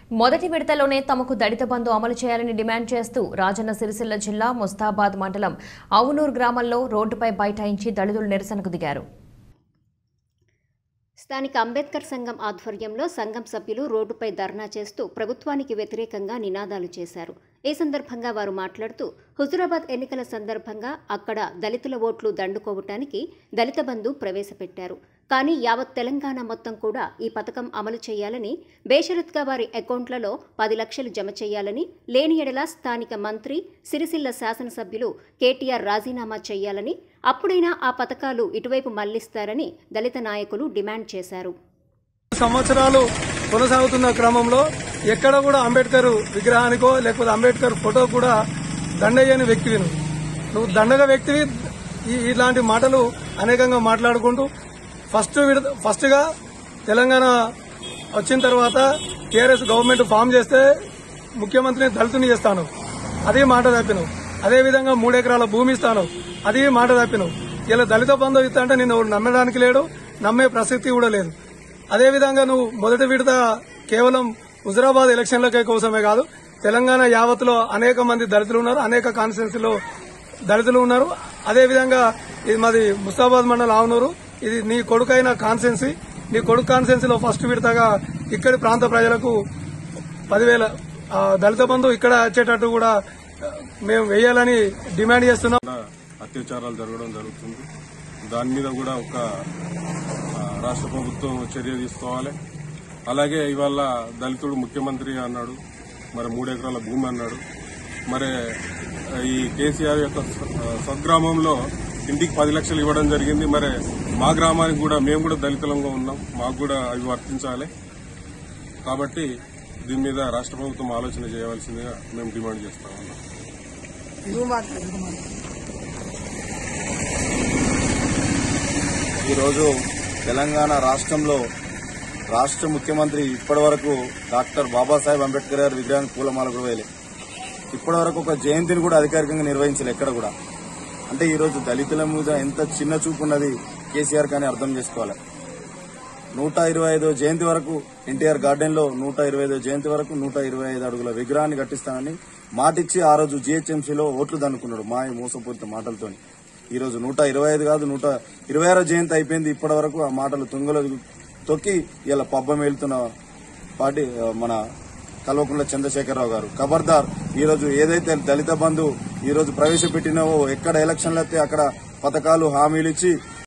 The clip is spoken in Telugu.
మొదటి విడతలోనే తమకు దళిత బంధు అమలు చేయాలని డిమాండ్ చేస్తూ రాజన్న సిరిసిల్ల జిల్లా ముస్తాబాద్ మండలం అవునూరు గ్రామంలో రోడ్డుపై బైఠాయించి దళితులు నిరసనకు దిగారు స్థానిక అంబేద్కర్ సంఘం ఆధ్వర్యంలో సంఘం సభ్యులు రోడ్డుపై ధర్నా చేస్తూ ప్రభుత్వానికి వ్యతిరేకంగా నినాదాలు చేశారు ఈ సందర్భంగా వారు మాట్లాడుతూ హుజురాబాద్ ఎన్నికల సందర్భంగా అక్కడ దళితుల ఓట్లు దండుకోవటానికి దళిత బంధు ప్రవేశపెట్టారు కానీ యావత్ తెలంగాణ మొత్తం కూడా ఈ పథకం అమలు చేయాలని బేషరత్గా వారి అకౌంట్లలో పది లక్షలు జమ చేయాలని లేని ఎడల స్థానిక మంత్రి సిరిసిల్ల శాసనసభ్యులు కేటీఆర్ రాజీనామా చేయాలని అప్పుడైనా ఆ పథకాలు ఇటువైపు మళ్లిస్తారని దళిత నాయకులు డిమాండ్ చేశారు సంవత్సరాలు కొనసాగుతున్న క్రమంలో ఎక్కడ కూడా అంబేద్కర్ విగ్రహానికో లేకపోతే అంబేద్కర్ ఫోటో కూడా దండయ్యని వ్యక్తివి నువ్వు నువ్వు దండగ వ్యక్తివి ఈ- ఇలాంటి మాటలు అనేకంగా మాట్లాడుకుంటూ ఫస్ట్ విడత ఫస్ట్ గా తెలంగాణ వచ్చిన తర్వాత టీఆర్ఎస్ గవర్నమెంట్ ఫామ్ చేస్తే ముఖ్యమంత్రిని దళితుని చేస్తాను అదే మాట తప్పినవు అదే విధంగా మూడెకరాల భూమి ఇస్తాను అది మాట తప్పినవు ఇలా దళిత బంధు ఇస్తా అంటే నిన్ను నమ్మడానికి లేడు నమ్మే ప్రసక్తి కూడా లేదు అదే విధంగా నువ్వు మొదటి విడత కేవలం హుజరాబాద్ ఎలక్షన్లకే కోసమే కాదు తెలంగాణ యావత్లో అనేక మంది దళితులు ఉన్నారు అనేక కాన్స్టిట్యున్సీలో దళితులు ఉన్నారు అదే విధంగా ఇది మాది ముస్తాబాద్ మండలం ఆవునూరు ఇది నీ కొడుకైన కాన్స్టెన్సీ నీ కొడుకు కాన్స్టెన్సీలో ఫస్ట్ విడతగా ఇక్కడి ప్రాంత ప్రజలకు పదివేల ఆ, దళిత బంధు ఇక్కడ వచ్చేటట్టు కూడా ఆ, మేము వేయాలని డిమాండ్ చేస్తున్నాం కూడా అత్యాచారాలు జరగడం జరుగుతుంది దాని మీద కూడా ఒక ఆ, రాష్ట్ర ప్రభుత్వం చర్య తీసుకోవాలి అలాగే ఇవాళ దళితుడు ముఖ్యమంత్రి అన్నాడు మరి మూడు ఎకరాల భూమి అన్నాడు మరి ఈ కేసీఆర్ యొక్క స్వ- స్వగ్రామంలో ఇంటికి పది లక్షలు ఇవ్వడం జరిగింది మరి మా గ్రామానికి కూడా మేము కూడా దళితులంగా ఉన్నాం మాకు కూడా అవి వర్తించాలి కాబట్టి దీని మీద రాష్ట్ర ప్రభుత్వం ఆలోచన చేయవలసిందిగా మేము డిమాండ్ చేస్తా ఉన్నాం ఈరోజు తెలంగాణ రాష్ట్రంలో రాష్ట్ర ముఖ్యమంత్రి ఇప్పటి వరకు డాక్టర్ బాబాసాహెబ్ అంబేద్కర్ గారి విగ్రహానికి పూలమాల కూడా వేయలే ఇప్పటి వరకు ఒక జయంతిని కూడా అధికారికంగా నిర్వహించలే ఎక్కడ కూడా అంటే ఈరోజు దళితుల మీద ఎంత చిన్న చూపు ఉన్నది కేసీఆర్ కానీ అర్థం చేసుకోవాలి నూట ఇరవై ఐదో జయంతి వరకు ఎన్టీఆర్ గార్డెన్ లో నూట ఇరవై ఐదో జయంతి వరకు నూట ఇరవై ఐదు అడుగుల విగ్రహాన్ని కట్టిస్తానని మాటిచ్చి ఆ రోజు జీహెచ్ఎంసీలో ఓట్లు దన్నుకున్నాడు మా ఈ మోసపూరిత మాటలతోని ఈ రోజు నూట ఇరవై ఐదు కాదు నూట ఇరవై ఆరో జయంతి అయిపోయింది ఇప్పటి వరకు ఆ మాటలు తుంగలో తొక్కి ఇలా పబ్బం వెళ్తున్న పార్టీ ఆ, మన కల్వకుంట్ల చంద్రశేఖరరావు గారు ఖబర్దార్ ఈ రోజు ఏదైతే దళిత బంధు ఈ రోజు ప్రవేశపెట్టినావో ఎక్కడ ఎలక్షన్లు అయితే అక్కడ పథకాలు హామీలు ఇచ్చి